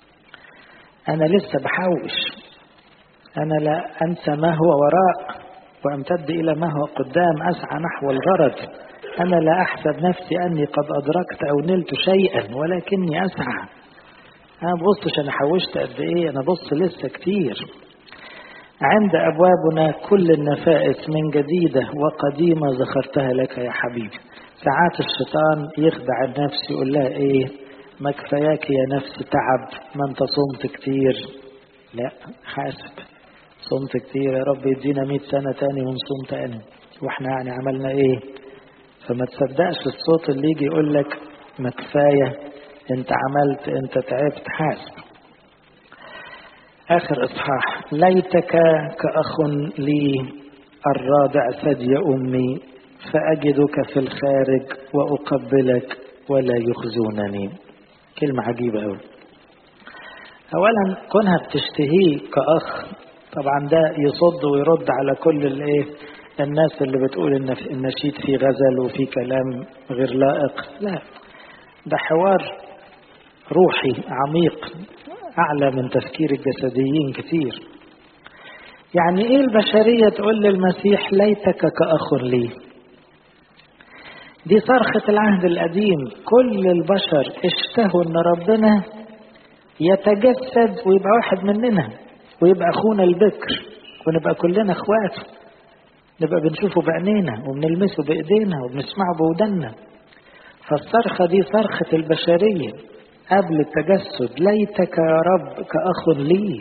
أنا لسه بحوش أنا لا أنسى ما هو وراء وأمتد إلى ما هو قدام أسعى نحو الغرض أنا لا أحسب نفسي أني قد أدركت أو نلت شيئا ولكني أسعى أنا ببصش أنا حوشت قد إيه أنا بص لسه كتير عند أبوابنا كل النفائس من جديدة وقديمة ذكرتها لك يا حبيبي ساعات الشيطان يخدع النفس يقول لها إيه ما كفاياك يا نفس تعب ما أنت صمت كتير لا حاسب صمت كتير يا رب يدينا مئة سنة تاني ونصوم تاني واحنا يعني عملنا ايه فما تصدقش الصوت اللي يجي يقول لك ما كفاية انت عملت انت تعبت حاسب اخر اصحاح ليتك كأخ لي الرادع ثدي امي فاجدك في الخارج واقبلك ولا يخزونني كلمة عجيبة أوي أولا كونها بتشتهيه كأخ طبعا ده يصد ويرد على كل الايه الناس اللي بتقول ان النشيد فيه غزل وفيه كلام غير لائق لا ده حوار روحي عميق اعلى من تفكير الجسديين كتير يعني ايه البشريه تقول للمسيح ليتك كاخ لي دي صرخه العهد القديم كل البشر اشتهوا ان ربنا يتجسد ويبقى واحد مننا ويبقى اخونا البكر ونبقى كلنا اخواته نبقى بنشوفه بعينينا وبنلمسه بايدينا وبنسمعه بودنا فالصرخه دي صرخه البشريه قبل التجسد ليتك يا رب كاخ لي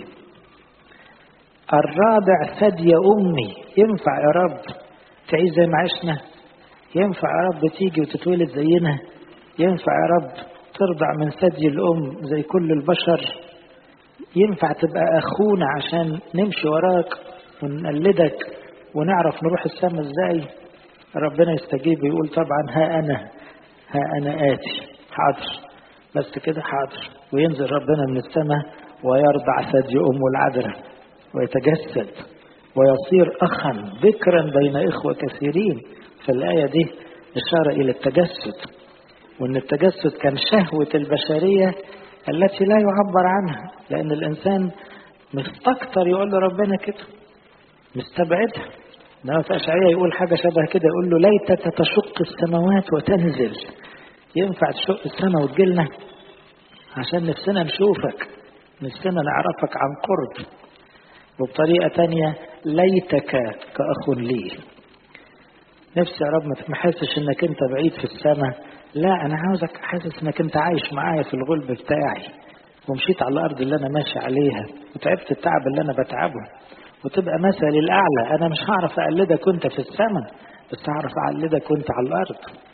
الرابع ثدي امي ينفع يا رب تعيش زي ما عشنا ينفع يا رب تيجي وتتولد زينا ينفع يا رب ترضع من ثدي الام زي كل البشر ينفع تبقى اخونا عشان نمشي وراك ونقلدك ونعرف نروح السما ازاي ربنا يستجيب ويقول طبعا ها انا ها انا اتي حاضر بس كده حاضر وينزل ربنا من السماء ويرضع ثدي امه العذراء ويتجسد ويصير اخا بكرا بين اخوه كثيرين فالايه دي اشاره الى التجسد وان التجسد كان شهوه البشريه التي لا يعبر عنها لان الانسان مستكتر يقول لربنا كده مستبعدها انما في اشعياء يقول حاجه شبه كده يقول له ليتك تشق السماوات وتنزل ينفع تشق السماء وتجيلنا عشان نفسنا نشوفك نفسنا نعرفك عن قرب وبطريقة تانية ليتك كأخ لي نفسي يا رب ما تحسش انك انت بعيد في السماء لا انا عاوزك حاسس انك انت عايش معايا في الغلب بتاعي ومشيت على الارض اللي انا ماشي عليها وتعبت التعب اللي انا بتعبه وتبقى مثلي الاعلى انا مش هعرف اقلدك وانت في السماء بس هعرف اقلدك وانت على الارض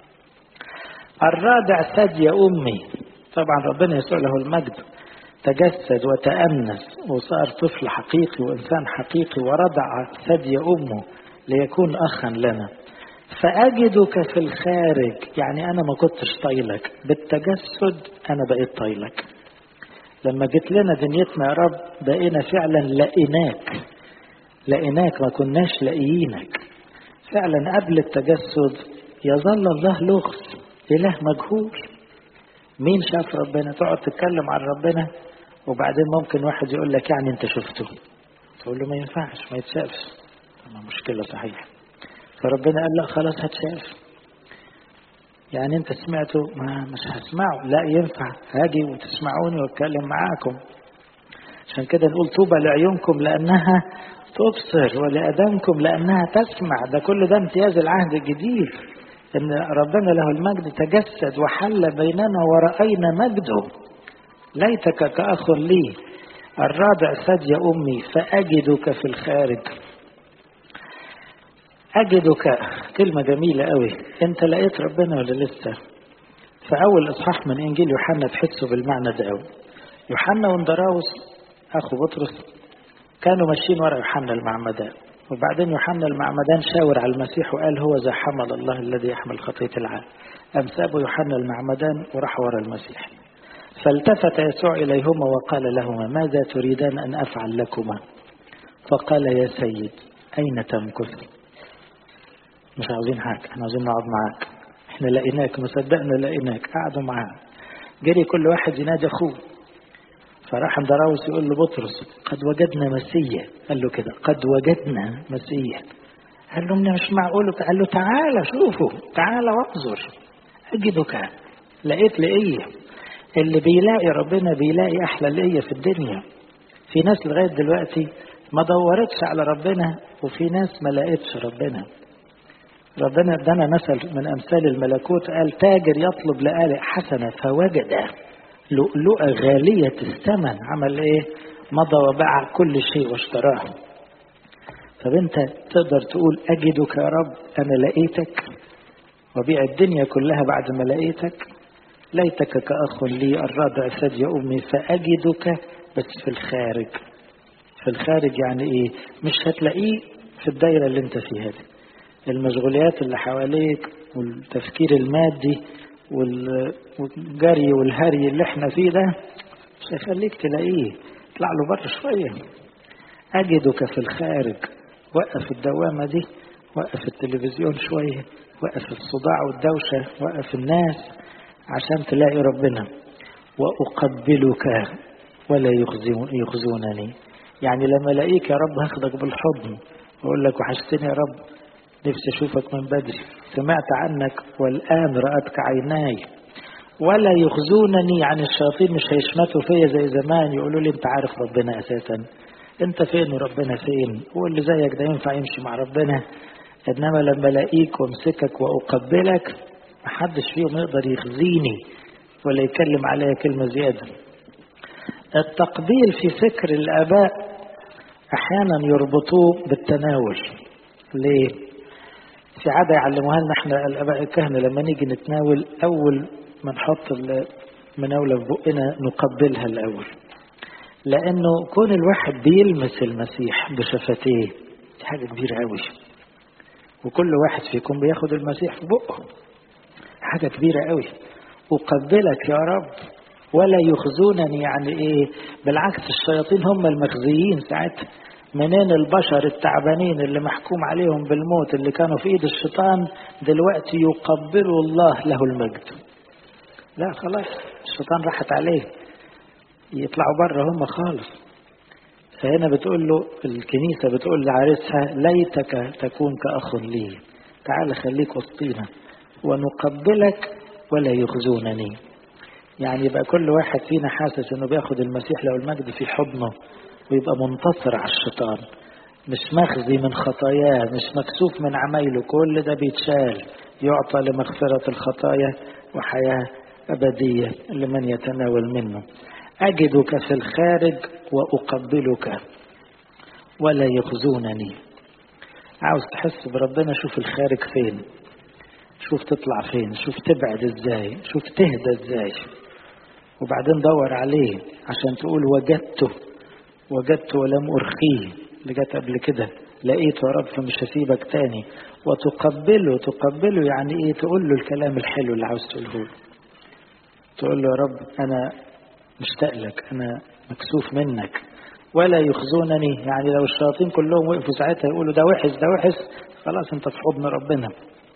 الرادع ثدي امي طبعا ربنا يسوع له المجد تجسد وتأنس وصار طفل حقيقي وإنسان حقيقي ورضع ثدي أمه ليكون أخا لنا فأجدك في الخارج يعني أنا ما كنتش طايلك بالتجسد أنا بقيت طايلك لما جيت لنا دنيتنا يا رب بقينا فعلا لقيناك لقيناك ما كناش لاقيينك فعلا قبل التجسد يظل الله لغز إله مجهول مين شاف ربنا تقعد تتكلم عن ربنا وبعدين ممكن واحد يقول لك يعني انت شفته تقول له ما ينفعش ما يتشافش طبعا مشكلة صحيح فربنا قال لا خلاص هتشاف يعني انت سمعته ما مش هسمعه لا ينفع هاجي وتسمعوني واتكلم معاكم عشان كده نقول طوبى لعيونكم لانها تبصر ولأذانكم لأنها تسمع ده كل ده امتياز العهد الجديد ان ربنا له المجد تجسد وحل بيننا ورأينا مجده ليتك كأخ لي الرابع ثدي أمي فأجدك في الخارج أجدك كلمة جميلة قوي أنت لقيت ربنا ولا لسه في أول إصحاح من إنجيل يوحنا تحسوا بالمعنى ده قوي يوحنا وندراوس أخو بطرس كانوا ماشيين ورا يوحنا المعمدان وبعدين يوحنا المعمدان شاور على المسيح وقال هو ذا حمل الله الذي يحمل خطية العالم أم سابوا يوحنا المعمدان وراح ورا المسيح فالتفت يسوع إليهما وقال لهما ماذا تريدان أن أفعل لكما فقال يا سيد أين تمكث مش عاوزين حاجة احنا عاوزين نقعد معاك احنا لقيناك مصدقنا لقيناك قعدوا معاه جري كل واحد ينادي أخوه فراح اندراوس يقول لبطرس قد وجدنا مسيا قال له كده قد وجدنا مسيا قال له مش معقول قال له تعالى شوفوا تعالى وانظر أجدك لقيت لقية اللي بيلاقي ربنا بيلاقي أحلى لقية في الدنيا في ناس لغاية دلوقتي ما دورتش على ربنا وفي ناس ما لقيتش ربنا ربنا ادانا مثل من امثال الملكوت قال تاجر يطلب لآلئ حسنة فوجد لؤلؤة غالية الثمن عمل ايه مضى وباع كل شيء واشتراه طب انت تقدر تقول اجدك يا رب انا لقيتك وبيع الدنيا كلها بعد ما لقيتك ليتك كأخ لي الرضع ثدي أمي فأجدك بس في الخارج في الخارج يعني إيه مش هتلاقيه في الدايرة اللي انت فيها دي المشغوليات اللي حواليك والتفكير المادي والجري والهري اللي احنا فيه ده مش هيخليك تلاقيه اطلع له بره شوية أجدك في الخارج وقف الدوامة دي وقف التلفزيون شوية وقف الصداع والدوشة وقف الناس عشان تلاقي ربنا وأقبلك ولا يخزونني يعني لما الاقيك يا رب هاخدك بالحضن واقول لك وحشتني يا رب نفسي اشوفك من بدري سمعت عنك والان رأتك عيناي ولا يخزونني يعني الشياطين مش هيشمتوا فيا زي زمان يقولوا لي انت عارف ربنا اساسا انت فين وربنا فين هو اللي زيك ده ينفع يمشي مع ربنا انما لما الاقيك وامسكك واقبلك محدش فيهم يقدر يخزيني ولا يتكلم عليا كلمة زيادة التقبيل في فكر الآباء أحيانا يربطوه بالتناول ليه؟ في عادة يعلموها لنا احنا الآباء الكهنة لما نيجي نتناول أول ما نحط المناولة في بقنا نقبلها الأول لأنه كون الواحد بيلمس المسيح بشفتيه دي حاجة كبيرة قوي وكل واحد فيكم بياخد المسيح في بقه حاجة كبيرة قوي أقبلك يا رب ولا يخزونني يعني ايه بالعكس الشياطين هم المخزيين ساعتها منين البشر التعبانين اللي محكوم عليهم بالموت اللي كانوا في ايد الشيطان دلوقتي يقبلوا الله له المجد لا خلاص الشيطان راحت عليه يطلعوا بره هم خالص فهنا بتقول له الكنيسة بتقول لعريسها ليتك تكون كأخ لي تعال خليك وسطينا ونقبلك ولا يخزونني يعني يبقى كل واحد فينا حاسس انه بياخد المسيح له المجد في حضنه ويبقى منتصر على الشيطان مش مخزي من خطاياه مش مكسوف من عمايله كل ده بيتشال يعطى لمغفرة الخطايا وحياة أبدية لمن يتناول منه أجدك في الخارج وأقبلك ولا يخزونني عاوز تحس بربنا شوف الخارج فين شوف تطلع فين شوف تبعد ازاي شوف تهدى ازاي وبعدين دور عليه عشان تقول وجدته وجدته ولم أرخيه اللي جت قبل كده لقيته يا رب فمش هسيبك تاني وتقبله تقبله يعني ايه تقول له الكلام الحلو اللي عاوز تقوله له تقول له يا رب انا مشتاق لك انا مكسوف منك ولا يخزونني يعني لو الشياطين كلهم وقفوا ساعتها يقولوا ده وحش ده وحش خلاص انت في حضن ربنا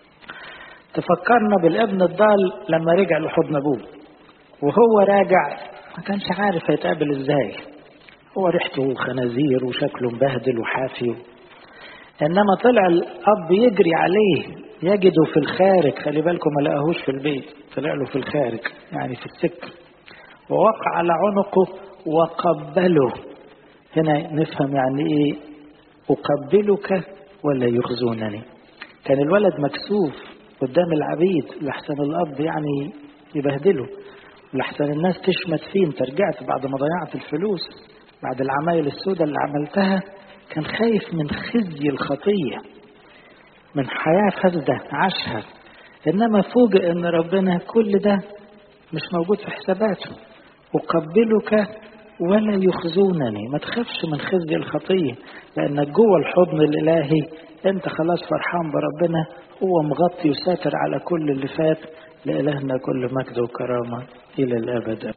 تفكرنا بالابن الضال لما رجع لحضن ابوه وهو راجع ما كانش عارف هيتقابل ازاي هو ريحته خنازير وشكله مبهدل وحافي انما طلع الاب يجري عليه يجده في الخارج خلي بالكم ما لقاهوش في البيت طلع له في الخارج يعني في السكه ووقع على عنقه وقبله هنا نفهم يعني ايه اقبلك ولا يخزونني كان الولد مكسوف قدام العبيد لحسن الاب يعني يبهدله لحسن الناس تشمت فيه انت رجعت بعد ما ضيعت الفلوس بعد العمايل السوداء اللي عملتها كان خايف من خزي الخطية من حياة فاسدة عاشها إنما فوجئ إن ربنا كل ده مش موجود في حساباته أقبلك ولا يخزونني ما تخافش من خزي الخطية لأنك جوه الحضن الإلهي أنت خلاص فرحان بربنا هو مغطي وساتر على كل اللي فات لإلهنا كل مجد وكرامة إلى الأبد